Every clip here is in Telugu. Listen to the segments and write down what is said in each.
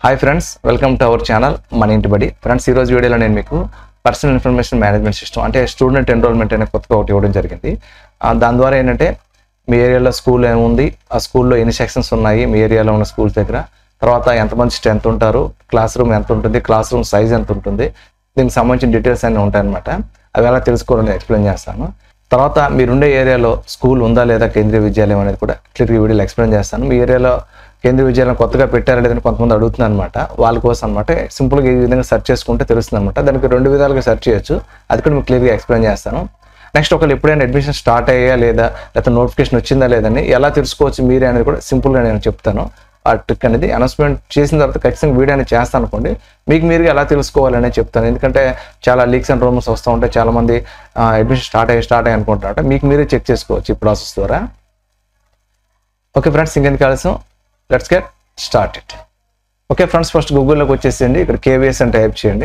hi friends welcome to our channel మన ఇంటి బడి ఫ్రెండ్స్ ఈ రోజు వీడియోలో నేను మీకు పర్సనల్ ఇన్ఫర్మేషన్ మేనేజ్మెంట్ సిస్టమ్ అంటే స్టూడెంట్ ఎన్రోల్మెంట్ అనే కొత్తగా ఒకటి ఇవ్వడం జరిగింది ఆ, దాని ద్వారా ఏంటంటే మీ ఏరియాలో స్కూల్ ఏముంది ఆ స్కూల్లో ఎన్ని సెక్షన్స్ ఉన్నాయి మీ ఏరియాలో ఉన్న స్కూల్స్ దగ్గర తర్వాత ఎంతమంది స్ట్రెంత్ ఉంటారు క్లాస్ రూమ్ ఎంత ఉంటుంది క్లాస్ రూమ్ సైజ్ ఎంత ఉంటుంది దీనికి సంబంధించిన డీటెయిల్స్ అన్నీ ఉంటాయన్నమాట అవి ఎలా తెలుసుకోవాలని ఎక్స్ప్లెయిన్ చేస్తాను తర్వాత మీరుండే ఏరియాలో స్కూల్ ఉందా లేదా కేంద్రీయ విద్యాలయం అనేది కూడా క్లియర్గా వీడియోలో ఎక్స్ప్లెయిన్ చేస్తాను మీ ఏరియాలో కేంద్రీయ విద్యాలయం కొత్తగా పెట్టారా లేదని కొంతమంది అడుగుతున్నారు అనమాట వాళ్ళ కోసం అనమాట సింపుల్గా ఈ విధంగా సెర్చ్ చేసుకుంటే తెలుస్తుంది అనమాట దానికి రెండు విధాలుగా సెర్చ్ చేయొచ్చు అది కూడా మీకు క్లియర్గా ఎక్స్ప్లెయిన్ చేస్తాను నెక్స్ట్ ఒకళ్ళు ఎప్పుడైనా అడ్మిషన్ స్టార్ట్ అయ్యా లేదా లేకపోతే నోటిఫికేషన్ వచ్చిందా లేదని ఎలా తెలుసుకోవచ్చు మీరే అనేది కూడా సింపుల్గా నేను చెప్తాను ఆ ట్రిక్ అనేది అనౌన్స్మెంట్ చేసిన తర్వాత ఖచ్చితంగా వీడియో అనేది చేస్తాను అనుకోండి మీకు మీరు ఎలా తెలుసుకోవాలనే చెప్తాను ఎందుకంటే చాలా లీక్స్ అండ్ రూమర్స్ వస్తూ ఉంటాయి చాలా మంది అడ్మిషన్ స్టార్ట్ అయ్యి స్టార్ట్ అయ్యి అనుకుంటారంట మీకు మీరే చెక్ చేసుకోవచ్చు ఈ ప్రాసెస్ ద్వారా ఓకే ఫ్రెండ్స్ ఇంకెందుకు ఆలస్యం let's get start it okay friends first గూగుల్లోకి వచ్చేసేయండి ఇక్కడ కేవీఎస్ అని టైప్ చేయండి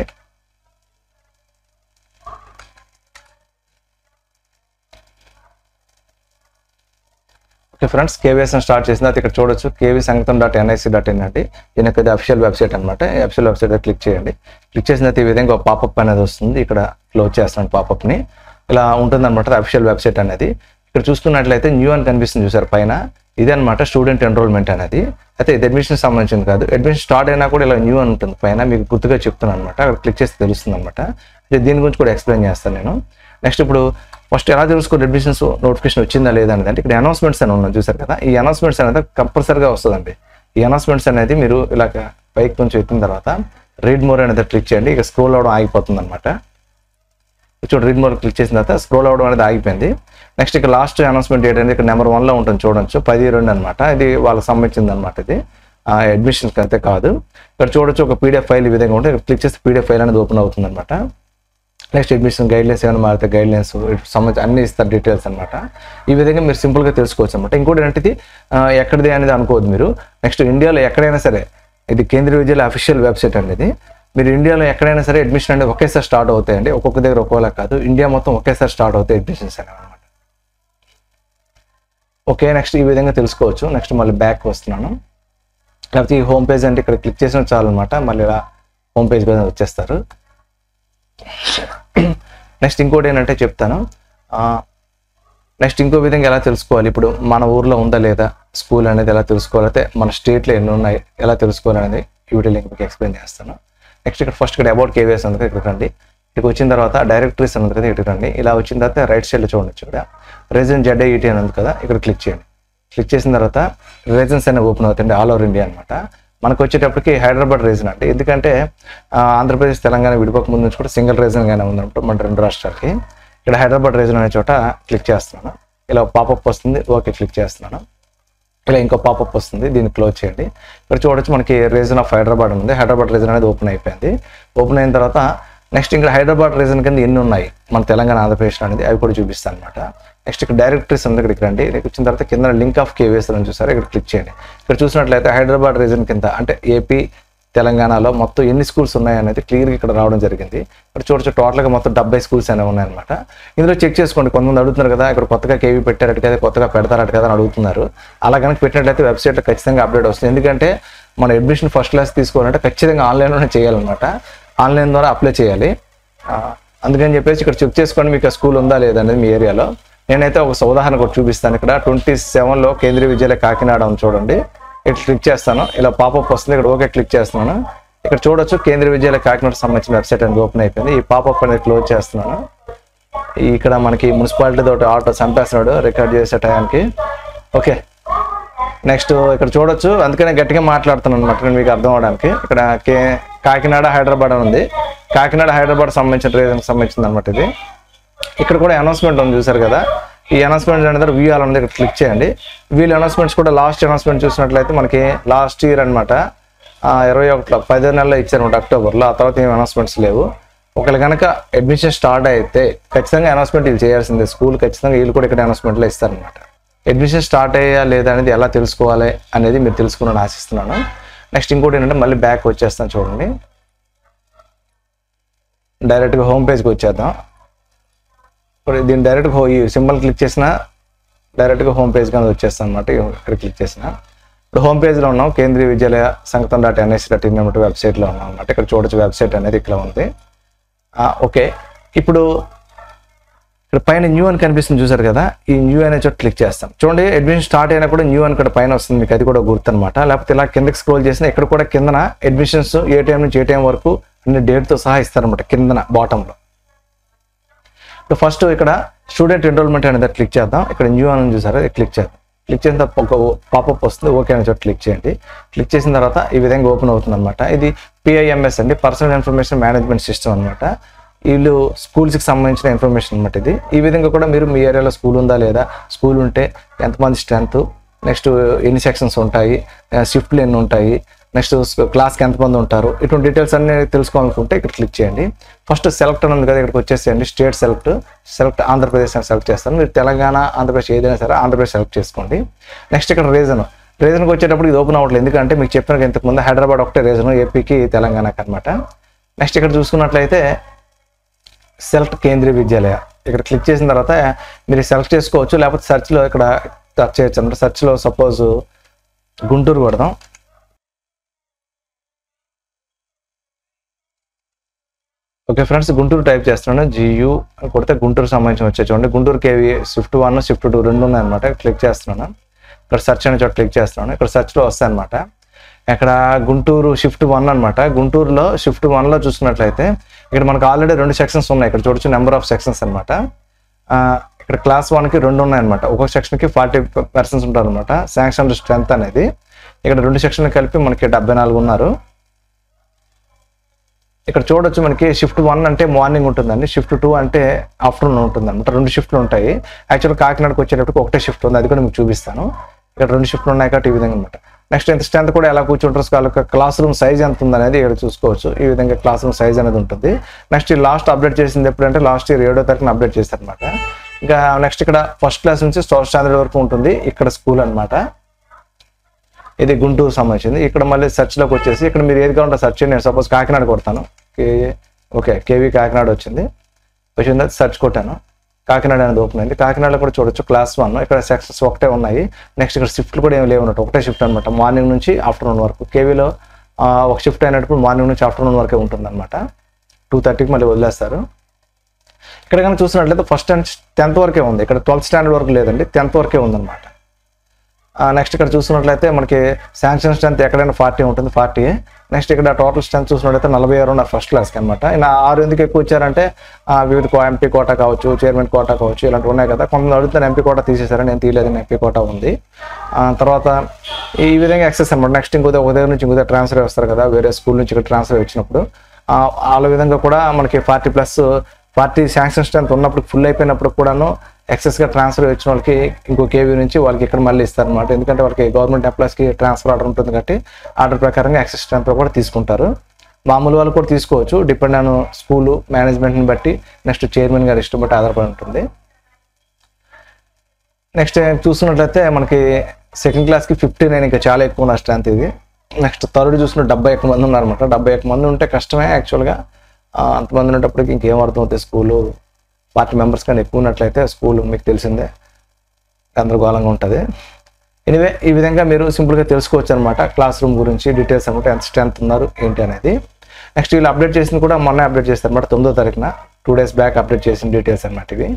ఓకే ఫ్రెండ్స్ కేవీఎస్ అని స్టార్ట్ చేసిన తర్వాత ఇక్కడ చూడొచ్చు KV Sangathan dot NIC dot in అండి దీనికి అది అఫిషియల్ వెబ్సైట్ అనమాట ఈ అఫిషియల్ వెబ్సైట్ క్లిక్ చేయండి క్లిక్ చేసిన తర్వాత ఈ విధంగా ఒక పాపప్ అనేది వస్తుంది ఇక్కడ క్లోజ్ చేస్తున్నాను పాపప్ని ఇలా ఉంటుంది అనమాట అఫిషియల్ వెబ్సైట్ అనేది ఇక్కడ చూసుకున్నట్లయితే న్యూ అని కనిపిస్తుంది చూసారు పైన ఇదే అనమాట స్టూడెంట్ ఎన్రోల్మెంట్ అనేది అయితే ఇది అడ్మిషన్ సంబంధించింది కాదు అడ్మిషన్ స్టార్ట్ అయినా కూడా ఇలా న్యూ అని ఉంటుంది పైన మీకు గుర్తుగా చెప్తున్నాను అనమాట అక్కడ క్లిక్ చేస్తే తెలుస్తుంది అనమాట దీని గురించి కూడా ఎక్స్ప్లెయిన్ చేస్తాను నేను నెక్స్ట్ ఇప్పుడు ఫస్ట్ ఎలా తెలుసుకోండి అడ్మిషన్స్ నోటిఫికేషన్ వచ్చిందా లేదా అనేది అంటే ఇక్కడ అనౌన్స్మెంట్స్ అని ఉన్నాయి చూసారు కదా ఈ అనౌన్స్మెంట్స్ అనేది కంపల్సరీగా వస్తుందండి ఈ అనౌన్స్మెంట్స్ అనేది మీరు ఇలాగ పైకి కొంచెం ఎక్కిన తర్వాత రీడ్ మోర్ అనేది క్లిక్ చేయండి ఇక స్క్రోల్ అవడం ఆగిపోతుంది అనమాట చూడండి రీడ్ మోర్ క్లిక్ చేసిన తర్వాత స్క్రోల్ అవడం అనేది ఆగిపోయింది నెక్స్ట్ ఇక్కడ లాస్ట్ అనౌన్స్మెంట్ డేట్ అనేది ఇక్కడ నెంబర్ వన్లో ఉంటుంది చూడొచ్చు పది రెండు అనమాట ఇది వాళ్ళకి సంబంధించింది అనమాట ఇది అడ్మిషన్స్కి అయితే కాదు ఇక్కడ చూడొచ్చు ఒక పీడిఎఫ్ ఫైల్ ఈ విధంగా ఉంటుంది ఇక్కడ క్లిక్ చేస్తే పీడిఎఫ్ ఫైల్ అనేది ఓపెన్ అవుతుంది అనమాట నెక్స్ట్ అడ్మిషన్ గైడ్లైన్స్ ఏమైనా మారితే గైడ్లైన్స్ సంబంధించి అన్ని ఇస్తారు డీటెయిల్స్ అనమాట ఈ విధంగా మీరు సింపుల్గా తెలుసుకోవచ్చు అనమాట ఇంకోటి ఏంటిది ఆ, ఎక్కడిది అనేది అనుకోవద్దు మీరు నెక్స్ట్ ఇండియాలో ఎక్కడైనా సరే ఇది కేంద్రీయ విద్యాలయ అఫీషియల్ వెబ్సైట్ అనేది మీరు ఇండియాలో ఎక్కడైనా సరే అడ్మిషన్ అనేది ఒకేసారి స్టార్ట్ అవుతాయండి ఒక్కొక్క దగ్గర ఒక్కోలా కాదు ఇండియా మొత్తం ఒకేసారి స్టార్ట్ అవుతాయి అడ్మిషన్స్ అనేవి అనమాట ఓకే నెక్స్ట్ ఈ విధంగా తెలుసుకోవచ్చు నెక్స్ట్ మళ్ళీ బ్యాక్ వస్తున్నాను లేకపోతే ఈ హోమ్ పేజ్ అంటే ఇక్కడ క్లిక్ చేసిన చాలు అనమాట మళ్ళీ ఇలా హోమ్ పేజ్ మీద వచ్చేస్తారు నెక్స్ట్ ఇంకోటి ఏంటంటే చెప్తాను నెక్స్ట్ ఇంకో విధంగా ఎలా తెలుసుకోవాలి ఇప్పుడు మన ఊర్లో ఉందా లేదా స్కూల్ అనేది ఎలా తెలుసుకోవాలి అయితే మన స్టేట్లో ఎన్ని ఉన్నాయి ఎలా తెలుసుకోవాలి అనేది ఈ వీడియో లింక్ మీకు ఎక్స్ప్లెయిన్ చేస్తాను నెక్స్ట్ ఇక్కడ ఫస్ట్ ఇక్కడ అబౌట్ కేవీఎస్ ఉంది కదా, ఇక్కడ రండి ఇక్కడికి వచ్చిన తర్వాత డైరెక్టరీస్ ఉంది కదా ఇక్కడ రండి ఇలా వచ్చిన తర్వాత రైట్ సైడ్లో చూడొచ్చు ఇక్కడ రెజన్ జెడ్ఐఈటీ అని ఉంది కదా ఇక్కడ క్లిక్ చేయండి క్లిక్ చేసిన తర్వాత రీజన్స్ అనేవి ఓపెన్ అవుతాయండి ఆల్ ఓవర్ ఇండియా అనమాట మనకు వచ్చేటప్పటికి హైదరాబాద్ రీజన్ అంటే ఎందుకంటే ఆ, ఆంధ్రప్రదేశ్ తెలంగాణ విడిపోక ముందు నుంచి కూడా సింగిల్ రీజన్గానే ఉందన్నమాట మన రెండు రాష్ట్రాలకి ఇక్కడ హైదరాబాద్ రీజన్ అనే చోట క్లిక్ చేస్తున్నాను ఇలా పాపప్ వస్తుంది ఓకే క్లిక్ చేస్తున్నాను ఇలా ఇంకో పాపప్ వస్తుంది దీన్ని క్లోజ్ చేయండి ఇక్కడ చూడొచ్చు మనకి రీజన్ ఆఫ్ హైదరాబాద్ ఉంది హైదరాబాద్ రీజన్ అనేది ఓపెన్ అయిపోయింది ఓపెన్ అయిన తర్వాత నెక్స్ట్ ఇంకా హైదరాబాద్ రీజన్ కింద ఎన్ని ఉన్నాయి మన తెలంగాణ ఆంధ్రప్రదేశ్ అనేది అవి కూడా చూపిస్తాను అనమాట నెక్స్ట్ ఇక్కడ డైరెక్టరీస్ ఉంది ఇక్కడికి రండి ఇక్కడికి వచ్చిన తర్వాత కింద లింక్ ఆఫ్ కేవీఎస్ అని చూసారు ఇక్కడ క్లిక్ చేయండి ఇక్కడ చూసినట్లయితే హైదరాబాద్ రీజన్ కింద అంటే ఏపీ తెలంగాణలో మొత్తం ఎన్ని స్కూల్స్ ఉన్నాయి అనేది క్లియర్గా ఇక్కడ రావడం జరిగింది ఇక్కడ చూడొచ్చు టోటల్గా మొత్తం డెబ్బై స్కూల్స్ అనేవి ఉన్నాయన్నమాట ఇందులో చెక్ చేసుకోండి కొంతమంది అడుగుతున్నారు కదా ఇక్కడ కొత్తగా కేవీ పెట్టారట కదా కొత్తగా పెడతారట కదా అని అడుగుతున్నారు అలా కనుక పెట్టినట్లయితే వెబ్సైట్లో ఖచ్చితంగా అప్డేట్ వస్తుంది ఎందుకంటే మన అడ్మిషన్ ఫస్ట్ క్లాస్ తీసుకోవాలంటే ఖచ్చితంగా ఆన్లైన్లోనే చేయాలన్నమాట ఆన్లైన్ ద్వారా అప్లై చేయాలి ఆ, అందుకని చెప్పేసి ఇక్కడ చెక్ చేసుకోండి మీకు స్కూల్ ఉందా లేదా అనేది మీ ఏరియాలో నేనైతే ఒక ఉదాహరణ కూడా చూపిస్తాను ఇక్కడ ట్వంటీ సెవెన్లో కేంద్రీయ విద్యాలయ కాకినాడ ఉంది చూడండి ఇక్కడ క్లిక్ చేస్తాను ఇలా పాపప్ వస్తుంది ఇక్కడ ఓకే క్లిక్ చేస్తున్నాను ఇక్కడ చూడొచ్చు కేంద్రీయ విద్యాలయ కాకినాడ సంబంధించిన వెబ్సైట్ అనేది ఓపెన్ అయిపోయింది ఈ పాపప్ అనేది క్లోజ్ చేస్తున్నాను ఈ ఇక్కడ మనకి మున్సిపాలిటీ తోటి ఆటో చంపేస్తున్నాడు రికార్డ్ చేసే టయానికి ఓకే నెక్స్ట్ ఇక్కడ చూడొచ్చు అందుకనే గట్టిగా మాట్లాడుతున్నాను అనమాట నేను మీకు అర్థం అవడానికి ఇక్కడ కే కాకినాడ హైదరాబాద్ అని ఉంది కాకినాడ హైదరాబాద్ సంబంధించిన రీజన్కి సంబంధించింది అనమాట ఇది ఇక్కడ కూడా అనౌన్స్మెంట్ ఉంది చూసారు కదా ఈ అనౌన్స్మెంట్ అనేది వ్యూ అలా ఉంది ఇక్కడ క్లిక్ చేయండి వీళ్ళ అనౌన్స్మెంట్స్ కూడా లాస్ట్ అనౌన్స్మెంట్ చూసినట్లయితే మనకి లాస్ట్ ఇయర్ అనమాట ఇరవై ఒకటిలో పదో నెలలో ఇచ్చారనమాట అక్టోబర్లో ఆ తర్వాత ఏం అనౌన్స్మెంట్స్ లేవు ఒకవేళ కనుక అడ్మిషన్ స్టార్ట్ అయితే ఖచ్చితంగా అనౌన్స్మెంట్ వీళ్ళు చేయాల్సిందే స్కూల్ ఖచ్చితంగా వీళ్ళు కూడా ఇక్కడ అనౌన్స్మెంట్లో ఇస్తారనమాట అడ్మిషన్ స్టార్ట్ అయ్యా లేదా అనేది ఎలా తెలుసుకోవాలి అనేది మీరు తెలుసుకున్నాను ఆశిస్తున్నాను నెక్స్ట్ ఇంకోటి ఏంటంటే మళ్ళీ బ్యాక్ వచ్చేస్తాను చూడండి డైరెక్ట్గా హోమ్ పేజ్కి వచ్చేద్దాం ఇప్పుడు దీన్ని డైరెక్ట్గా ఈ సింబల్ క్లిక్ చేసిన డైరెక్ట్గా హోమ్ పేజ్ కింద వచ్చేస్తాను అనమాట ఇక్కడ క్లిక్ చేసిన ఇప్పుడు హోమ్ పేజ్లో ఉన్నాం Kendriya Vidyalaya Sangathan dot NSC dot in అన్నట్టు వెబ్సైట్లో ఉన్నాం అనమాట ఇక్కడ చూడొచ్చు వెబ్సైట్ అనేది ఇక్కడ ఉంది ఆ, ఓకే ఇప్పుడు ఇక్కడ పైన న్యూ అని కనిపిస్తుంది చూసారు కదా ఈ న్యూ అనే చోట క్లిక్ చేస్తాం చూడండి అడ్మిషన్ స్టార్ట్ అయినా కూడా న్యూ అని ఇక్కడ పైన వస్తుంది మీకు అది కూడా గుర్తనమాట లేకపోతే ఇలా కిందకి స్క్రోల్ చేసినా ఇక్కడ కూడా కిందన అడ్మిషన్స్ ఏ టైం నుంచి ఏ టైం వరకు అన్ని డేట్తో సహా ఇస్తారనమాట కిందన బాటంలో ఇప్పుడు ఫస్ట్ ఇక్కడ స్టూడెంట్ ఎన్రోల్మెంట్ అనేది క్లిక్ చేద్దాం ఇక్కడ న్యూ అని చూసారా ఇది క్లిక్ చేద్దాం క్లిక్ చేసిన తర్వాత ఒక పాపప్ వస్తుంది ఓకే అనే చోట క్లిక్ చేయండి క్లిక్ చేసిన తర్వాత ఈ విధంగా ఓపెన్ అవుతుంది అనమాట ఇది పిఐఎంఎస్ అండి పర్సనల్ ఇన్ఫర్మేషన్ మేనేజ్మెంట్ సిస్టమ్ అనమాట వీళ్ళు స్కూల్స్కి సంబంధించిన ఇన్ఫర్మేషన్ అనమాట ఇది ఈ విధంగా కూడా మీరు మీ ఏరియాలో స్కూల్ ఉందా లేదా స్కూల్ ఉంటే ఎంతమంది స్ట్రెంత్ నెక్స్ట్ ఎన్ని సెక్షన్స్ ఉంటాయి షిఫ్ట్లు ఎన్ని ఉంటాయి నెక్స్ట్ క్లాస్కి ఎంతమంది ఉంటారు ఇటువంటి డీటెయిల్స్ అన్ని తెలుసుకోవాలనుకుంటే ఇక్కడ క్లిక్ చేయండి ఫస్ట్ సెలెక్ట్ అని ఉంది కదా ఇక్కడికి వచ్చేసేయండి స్టేట్ సెలెక్ట్ సెలెక్ట్ ఆంధ్రప్రదేశ్ అని సెలెక్ట్ చేస్తాను మీరు తెలంగాణ ఆంధ్రప్రదేశ్ ఏదైనా సరే ఆంధ్రప్రదేశ్ సెలెక్ట్ చేసుకోండి నెక్స్ట్ ఇక్కడ రీజన్ రీజన్కి వచ్చేటప్పుడు ఇది ఓపెన్ అవ్వట్లేదు ఎందుకంటే మీకు చెప్పిన ఇంతకుముందు హైదరాబాద్ ఒకటే రీజన్ ఏపీకి తెలంగాణకి అనమాట నెక్స్ట్ ఇక్కడ చూసుకున్నట్లయితే సెలెక్ట్ కేంద్రీయ విద్యాలయ ఇక్కడ క్లిక్ చేసిన తర్వాత మీరు సెలెక్ట్ చేసుకోవచ్చు లేకపోతే సెర్చ్లో ఇక్కడ సెర్చ్ చేయొచ్చు అనమాట సెర్చ్లో సపోజ్ గుంటూరు కొడదాం ఓకే ఫ్రెండ్స్ గుంటూరు టైప్ చేస్తున్నాను జియు కొడితే గుంటూరు సంబంధించి వచ్చే చూడండి Guntur KV swift one swift two రెండు ఉన్నాయన్నమాట క్లిక్ చేస్తున్నాను ఇక్కడ సెర్చ్ అనే చోట క్లిక్ చేస్తున్నాను ఇక్కడ సెర్చ్లో వస్తాయి అనమాట ఇక్కడ గుంటూరు షిఫ్ట్ వన్ అనమాట గుంటూరులో షిఫ్ట్ వన్లో చూసుకున్నట్లయితే ఇక్కడ మనకు ఆల్రెడీ రెండు సెక్షన్స్ ఉన్నాయి ఇక్కడ చూడొచ్చు నెంబర్ ఆఫ్ సెక్షన్స్ అనమాట ఇక్కడ క్లాస్ వన్కి రెండు ఉన్నాయన్నమాట ఒక్కొక్క సెక్షన్కి ఫార్టీ పర్సన్స్ ఉంటారు అనమాట శాంక్షన్ స్ట్రెంత్ అనేది ఇక్కడ రెండు సెక్షన్లు కలిపి మనకి డెబ్బై నాలుగు ఉన్నారు ఇక్కడ చూడొచ్చు మనకి షిఫ్ట్ వన్ అంటే మార్నింగ్ ఉంటుందండి షిఫ్ట్ టూ అంటే ఆఫ్టర్నూన్ ఉంటుంది అనమాట రెండు షిఫ్ట్లు ఉంటాయి యాక్చువల్గా కాకినాడకి వచ్చేటప్పుడు ఒకటే షిఫ్ట్ ఉంది అది కూడా మీకు చూపిస్తాను ఇక్కడ రెండు షిఫ్ట్లు ఉన్నాయి కాబట్టి ఈ విధంగా అనమాట నెక్స్ట్ ఎంత స్ట్రెంత్ కూడా ఎలా కూర్చుంటారు వాళ్ళ క్లాస్ రూమ్ సైజ్ ఎంత ఉంది అనేది ఇక్కడ చూసుకోవచ్చు ఈ విధంగా క్లాస్ రూమ్ సైజ్ అనేది ఉంటుంది నెక్స్ట్ ఈ లాస్ట్ అప్డేట్ చేసింది ఎప్పుడంటే లాస్ట్ ఇయర్ ఏడో తారీఖున అప్డేట్ చేస్తారు అనమాట ఇంకా నెక్స్ట్ ఇక్కడ ఫస్ట్ క్లాస్ నుంచి థర్డ్ స్టాండర్డ్ వరకు ఉంటుంది ఇక్కడ స్కూల్ అన్నమాట ఇది గుంటూరు సంబంధించింది ఇక్కడ మళ్ళీ సెర్చ్లోకి వచ్చేసి ఇక్కడ మీరు ఏది కావాలంటే సెర్చ్ చేయండి నేను సపోజ్ కాకినాడ కొడతాను కే ఓకే కేవీ కాకినాడ వచ్చింది వచ్చింది సెర్చ్ కొట్టాను కాకినాడ అనేది ఓపెన్ అయింది కాకినాడలో కూడా చూడొచ్చు క్లాస్ వన్ ఇక్కడ సెక్షన్స్ ఒకటే ఉన్నాయి నెక్స్ట్ ఇక్కడ షిఫ్ట్లు కూడా ఏమి లేవు అన్నట్టు ఒకటే షిఫ్ట్ అనమాట మార్నింగ్ నుంచి ఆఫ్టర్నూన్ వరకు కేవీలో ఒక షిఫ్ట్ అయినప్పుడు మార్నింగ్ నుంచి ఆఫ్టర్నూన్ వరకే ఉంటుంది అనమాట టూ థర్టీకి మళ్ళీ వదిలేస్తారు ఇక్కడ కనుక చూసినట్లయితే ఫస్ట్ అండ్ టెన్త్ వరకే ఉంది ఇక్కడ ట్వెల్త్ స్టాండర్డ్ వరకు లేదండి టెన్త్ వరకే ఉందన్నమాట నెక్స్ట్ ఇక్కడ చూసుకున్నట్లయితే మనకి శాంక్షన్ స్ట్రెంత్ ఎక్కడైనా ఫార్టీ ఉంటుంది ఫార్టీ నెక్స్ట్ ఇక్కడ టోటల్ స్ట్రెంత్ చూసినట్లయితే నలభై ఆరు ఉన్నారు ఫస్ట్ క్లాస్కి అనమాట ఇలా ఆరు ఎందుకు ఎక్కువ వచ్చారంటే ఆ, వివిధ కో- ఎంపీ కోటా కావచ్చు చైర్మన్ కోటా కావచ్చు ఇలాంటివి ఉన్నాయి కదా కొంతమంది అడుగుతాను ఎంపీ కోటా తీసేశారు నేను తీయలేదు ఎంపీ కోటా ఉంది ఆ, తర్వాత ఈ విధంగా యాక్సెస్ అనమాట నెక్స్ట్ ఇంకో ఒక దగ్గర నుంచి ఇంకో ట్రాన్స్ఫర్ వస్తారు కదా వేరే స్కూల్ నుంచి ఇక్కడ ట్రాన్స్ఫర్ వచ్చినప్పుడు ఆ, వాళ్ళ విధంగా కూడా మనకి forty plus party sanction strength ఉన్నప్పుడు ఫుల్ అయిపోయినప్పుడు కూడాను ఎక్సెస్గా ట్రాన్స్ఫర్ వచ్చిన వాళ్ళకి ఇంకో కేవీ నుంచి వాళ్ళకి ఇక్కడ మళ్ళీ ఇస్తారనమాట ఎందుకంటే వాళ్ళకి గవర్నమెంట్ ఎంప్లాయీస్కి ట్రాన్స్ఫర్ ఆర్డర్ ఉంటుంది కాబట్టి ఆర్డర్ ప్రకారంగా ఎక్సెస్ స్ట్రెంత్ కూడా తీసుకుంటారు మామూలు వాళ్ళు కూడా తీసుకోవచ్చు డిపెండ్ ఆన్ స్కూలు మేనేజ్మెంట్ని బట్టి నెక్స్ట్ చైర్మన్ గారి ఇష్టం బట్టి ఆధారపడి ఉంటుంది నెక్స్ట్ చూస్తున్నట్లయితే మనకి సెకండ్ క్లాస్కి ఫిఫ్టీ నైన్ ఇంకా చాలా ఎక్కువ ఉన్న స్ట్రెంత్ ఇది నెక్స్ట్ థర్డ్ చూసుకుంటే డెబ్బై ఎక్కువ మంది ఉన్నారనమాట డెబ్బై ఎక్కువ మంది ఉంటే కష్టమే యాక్చువల్గా అంతమంది ఉండేటప్పటికి ఇంకేం అర్థం అవుతాయి స్కూలు పార్టీ మెంబర్స్ కానీ ఎక్కువ ఉన్నట్లయితే స్కూల్ మీకు తెలిసిందే గందరగోళంగా ఉంటుంది ఎనివే ఈ విధంగా మీరు సింపుల్గా తెలుసుకోవచ్చు అనమాట క్లాస్ రూమ్ గురించి డీటెయిల్స్ అనమాట ఎంత స్ట్రెంత్ ఉన్నారు ఏంటి అనేది నెక్స్ట్ వీళ్ళు అప్డేట్ చేసింది కూడా మొన్న అప్డేట్ చేస్తారు అనమాట తొమ్మిదో తారీఖున టూ డేస్ బ్యాక్ అప్డేట్ చేసిన డీటెయిల్స్ అనమాట ఇవి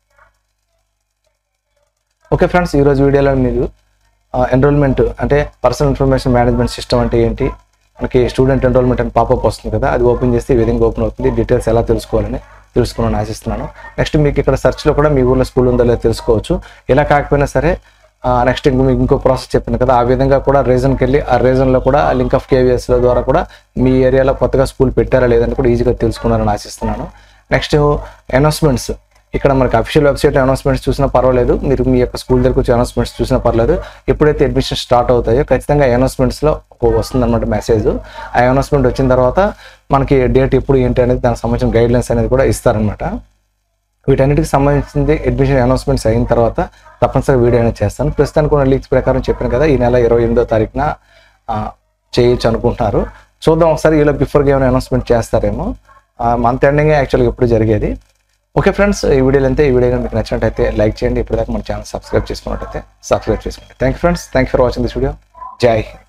ఓకే ఫ్రెండ్స్ ఈరోజు వీడియోలో మీరు ఎన్రోల్మెంట్ అంటే పర్సనల్ ఇన్ఫర్మేషన్ మేనేజ్మెంట్ సిస్టమ్ అంటే ఏంటి మనకి స్టూడెంట్ ఎన్రోల్మెంట్ అని పాపప్ వస్తుంది కదా అది ఓపెన్ చేస్తే ఈ విధంగా ఓపెన్ అవుతుంది డీటెయిల్స్ ఎలా తెలుసుకోవాలని తెలుసుకున్నాను ఆశిస్తున్నాను నెక్స్ట్ మీకు ఇక్కడ సెర్చ్లో కూడా మీ ఊర్లో స్కూల్ ఉందో లేదో తెలుసుకోవచ్చు ఇలా కాకపోయినా సరే నెక్స్ట్ ఇంకో మీకు ఇంకో ప్రాసెస్ చెప్పాను కదా ఆ విధంగా కూడా రీజన్కి వెళ్ళి ఆ రీజన్లో కూడా లింక్ ఆఫ్ కేవీఎస్ల ద్వారా కూడా మీ ఏరియాలో కొత్తగా స్కూల్ పెట్టారా లేదని కూడా ఈజీగా తెలుసుకున్నారని ఆశిస్తున్నాను నెక్స్ట్ అనౌన్స్మెంట్స్ ఇక్కడ మనకి అఫీషియల్ వెబ్సైట్ అనౌన్స్మెంట్స్ చూసినా పర్వాలేదు మీరు మీ యొక్క స్కూల్ దగ్గరకు వచ్చి అనౌన్స్మెంట్స్ చూసినా పర్లేదు ఎప్పుడైతే అడ్మిషన్ స్టార్ట్ అవుతాయో ఖచ్చితంగా అనౌన్స్మెంట్స్లో వస్తుంది అనమాట మెసేజ్ ఆ అనౌన్స్మెంట్ వచ్చిన తర్వాత మనకి డేట్ ఎప్పుడు ఏంటి అనేది దానికి సంబంధించిన గైడ్ లైన్స్ అనేది కూడా ఇస్తారనమాట వీటన్నిటికి సంబంధించింది అడ్మిషన్ అనౌన్స్మెంట్స్ అయిన తర్వాత తప్పనిసరిగా వీడియో అనేది చేస్తాను ప్రస్తుతానికి ఉన్న లీక్స్ ప్రకారం చెప్పాను కదా ఈ నెల ఇరవై ఎనిమిదో తారీఖున ఆ, చేయొచ్చు అనుకుంటున్నారు చూద్దాం ఒకసారి ఇలా బిఫోర్గా ఏమైనా అనౌన్స్మెంట్ చేస్తారేమో మంత్ ఎండింగ్ యాక్చువల్గా ఎప్పుడు జరిగేది ఓకే ఫ్రెండ్స్ ఈ వీడియోలు అంతే ఈ వీడియో కనుక మీకు నచ్చినట్టయితే లైక్ చేయండి ఇప్పటిదాకా మన ఛానల్ సబ్స్క్రైబ్ చేసుకున్నట్టయితే సబ్స్క్రైబ్ చేసుకోండి thank you friends thank you for watching this video Jai Hind